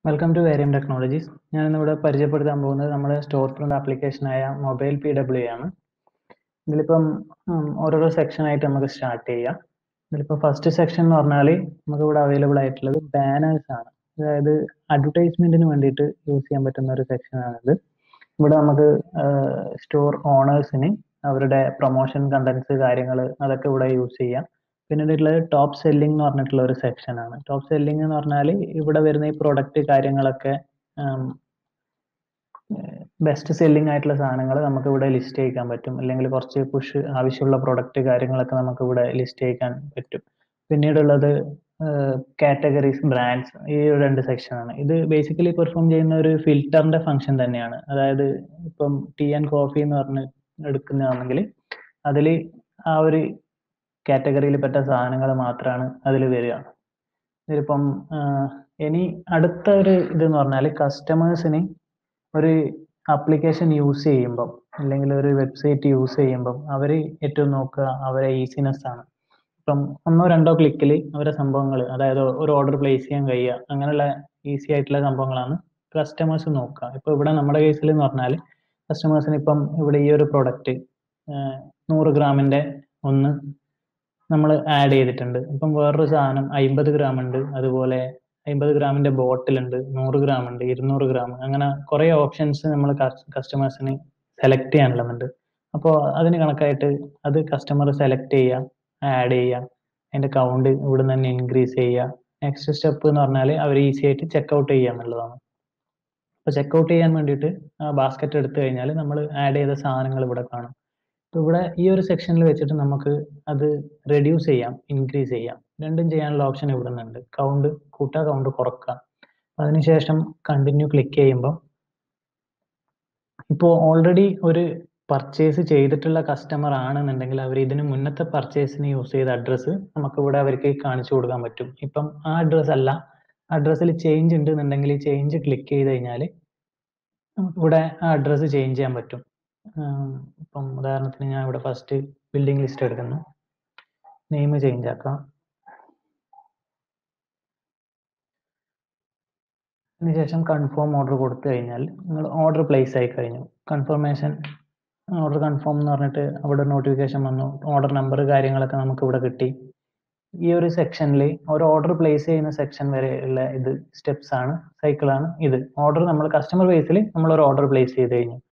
welcome to വേരിയം technologies ഞാൻ ഇന്നിവിടെ പരിചയപ്പെടുത്താൻ പോകുന്നത് നമ്മുടെ സ്റ്റോർ ഫ്രണ്ട് ആപ്ലിക്കേഷനായ മൊബൈൽ പി ഡബ്ല്യു ആണ് ഇതിലിപ്പം ഉം, ഓരോരോ സെക്ഷനായിട്ട് നമുക്ക് സ്റ്റാർട്ട് ചെയ്യാം ഇതിലിപ്പോൾ ഫസ്റ്റ് സെക്ഷൻ എന്ന് പറഞ്ഞാൽ നമുക്ക് ഇവിടെ അവൈലബിൾ ആയിട്ടുള്ളത് ബാനേഴ്സ് ആണ് അതായത് അഡ്വർടൈസ്മെന്റിന് വേണ്ടിയിട്ട് യൂസ് ചെയ്യാൻ പറ്റുന്ന ഒരു സെക്ഷനാണിത് ഇവിടെ നമുക്ക് സ്റ്റോർ ഓണേഴ്സിന് അവരുടെ പ്രൊമോഷൻ കണ്ടന്റ്സ് കാര്യങ്ങൾ അതൊക്കെ ഇവിടെ യൂസ് ചെയ്യാം പിന്നീട് ഉള്ളത് ടോപ്പ് സെല്ലിംഗ് എന്ന് പറഞ്ഞിട്ടുള്ള ഒരു സെക്ഷൻ ആണ് ടോപ്പ് സെല്ലിംഗ് എന്ന് പറഞ്ഞാൽ ഇവിടെ വരുന്ന ഈ പ്രൊഡക്റ്റ് കാര്യങ്ങളൊക്കെ ബെസ്റ്റ് സെല്ലിംഗ് ആയിട്ടുള്ള സാധനങ്ങൾ നമുക്ക് ഇവിടെ ലിസ്റ്റ് ചെയ്യിക്കാൻ പറ്റും അല്ലെങ്കിൽ കുറച്ച് പുഷ് ആവശ്യമുള്ള പ്രൊഡക്റ്റ് കാര്യങ്ങളൊക്കെ നമുക്ക് ഇവിടെ ലിസ്റ്റ് ചെയ്യിക്കാൻ പറ്റും പിന്നീടുള്ളത് കാറ്റഗറീസ് ബ്രാൻഡ്സ് ഈ ഒരു രണ്ട് സെക്ഷനാണ് ഇത് ബേസിക്കലി പെർഫോം ചെയ്യുന്ന ഒരു ഫിൽറ്ററിന്റെ ഫംഗ്ഷൻ തന്നെയാണ് അതായത് ഇപ്പം ടീ ആൻഡ് കോഫി എന്ന് പറഞ്ഞ് എടുക്കുന്നതാണെങ്കിൽ അതിൽ ആ ഒരു കാറ്റഗറിയിൽ പെട്ട സാധനങ്ങൾ മാത്രമാണ് അതിൽ വരിക ഇതിലിപ്പം ഇനി അടുത്ത ഒരു ഇതെന്ന് പറഞ്ഞാൽ കസ്റ്റമേഴ്സിന് ഒരു ആപ്ലിക്കേഷൻ യൂസ് ചെയ്യുമ്പം അല്ലെങ്കിൽ ഒരു വെബ്സൈറ്റ് യൂസ് ചെയ്യുമ്പം അവർ ഏറ്റവും നോക്കുക അവരെ ഈസിനെസ് ആണ് ഇപ്പം ഒന്നോ രണ്ടോ ക്ലിക്കിൽ അവരെ സംഭവങ്ങൾ അതായത് ഒരു ഓർഡർ പ്ലേസ് ചെയ്യാൻ കഴിയുക അങ്ങനെയുള്ള ഈസി ആയിട്ടുള്ള സംഭവങ്ങളാണ് കസ്റ്റമേഴ്സ് നോക്കുക ഇപ്പോൾ ഇവിടെ നമ്മുടെ കേസിൽ എന്ന് പറഞ്ഞാൽ കസ്റ്റമേഴ്സിന് ഇപ്പം ഇവിടെ ഈ ഒരു പ്രൊഡക്റ്റ് നൂറ് ഗ്രാമിൻ്റെ ഒന്ന് നമ്മൾ ആഡ് ചെയ്തിട്ടുണ്ട് ഇപ്പം വേറൊരു സാധനം അമ്പത് ഗ്രാം ഉണ്ട് അതുപോലെ അമ്പത് ഗ്രാമിന്റെ ബോട്ടിൽ ഉണ്ട് നൂറ് ഗ്രാം ഉണ്ട് ഇരുന്നൂറ് ഗ്രാം അങ്ങനെ കുറേ ഓപ്ഷൻസ് നമ്മൾ കസ്റ്റമേഴ്സിന് സെലക്ട് ചെയ്യാനുള്ളതുണ്ട് അപ്പോൾ അതിന് കണക്കായിട്ട് അത് കസ്റ്റമർ സെലക്ട് ചെയ്യുക ആഡ് ചെയ്യുക അതിന്റെ കൗണ്ട് ഇവിടെ നിന്ന് തന്നെ ഇൻക്രീസ് ചെയ്യുക നെക്സ്റ്റ് സ്റ്റെപ്പ് എന്ന് പറഞ്ഞാൽ അവർ ഈസി ആയിട്ട് ചെക്കൗട്ട് ചെയ്യുക എന്നുള്ളതാണ് അപ്പോൾ ചെക്കൗട്ട് ചെയ്യാൻ വേണ്ടിയിട്ട് ബാസ്ക്കറ്റ് എടുത്തു കഴിഞ്ഞാൽ നമ്മൾ ആഡ് ചെയ്ത സാധനങ്ങൾ ഇവിടെ കാണും അപ്പോൾ ഇവിടെ ഈ ഒരു സെക്ഷനിൽ വെച്ചിട്ട് നമുക്ക് അത് റെഡ്യൂസ് ചെയ്യാം ഇൻക്രീസ് ചെയ്യാം രണ്ടും ചെയ്യാനുള്ള ഓപ്ഷൻ ഇവിടെ നിന്നുണ്ട് കൗണ്ട് കൂട്ടുക കൗണ്ട് കുറക്കുക അതിനുശേഷം കണ്ടിന്യൂ ക്ലിക്ക് ചെയ്യുമ്പോൾ ഇപ്പോൾ ഓൾറെഡി ഒരു പർച്ചേസ് ചെയ്തിട്ടുള്ള കസ്റ്റമർ ആണെന്നുണ്ടെങ്കിൽ അവർ ഇതിന് മുന്നത്തെ പർച്ചേസിന് യൂസ് ചെയ്ത അഡ്രസ്സ് നമുക്ക് ഇവിടെ അവർക്ക് കാണിച്ചു കൊടുക്കാൻ പറ്റും ഇപ്പം ആ അഡ്രസ്സ് അല്ല അഡ്രസ്സിൽ ചേഞ്ച് ഉണ്ട് എന്നുണ്ടെങ്കിൽ ഈ ചേഞ്ച് ക്ലിക്ക് ചെയ്ത് കഴിഞ്ഞാൽ ഇവിടെ ആ അഡ്രസ്സ് ചേഞ്ച് ചെയ്യാൻ പറ്റും ഇപ്പം ഉദാഹരണത്തിന് ഞാൻ ഇവിടെ ഫസ്റ്റ് ബിൽഡിംഗ് ലിസ്റ്റ് എടുക്കുന്നു നെയിം ചേഞ്ച് ആക്കാം അതിനുശേഷം കൺഫേം ഓർഡർ കൊടുത്തു കഴിഞ്ഞാൽ നിങ്ങൾ ഓർഡർ പ്ലേസ് ആയി കഴിഞ്ഞു കൺഫർമേഷൻ ഓർഡർ കൺഫേം എന്ന് പറഞ്ഞിട്ട് അവിടെ നോട്ടിഫിക്കേഷൻ വന്നു ഓർഡർ നമ്പർ കാര്യങ്ങളൊക്കെ നമുക്ക് ഇവിടെ കിട്ടി ഈ ഒരു സെക്ഷനിൽ ഒരു ഓർഡർ പ്ലേസ് ചെയ്യുന്ന സെക്ഷൻ വരെ ഉള്ള ഇത് സ്റ്റെപ്സ് ആണ് സൈക്കിളാണ് ഇത് ഓർഡർ നമ്മൾ കസ്റ്റമർ ബേസിൽ നമ്മൾ ഒരു ഓർഡർ പ്ലേസ് ചെയ്ത് കഴിഞ്ഞു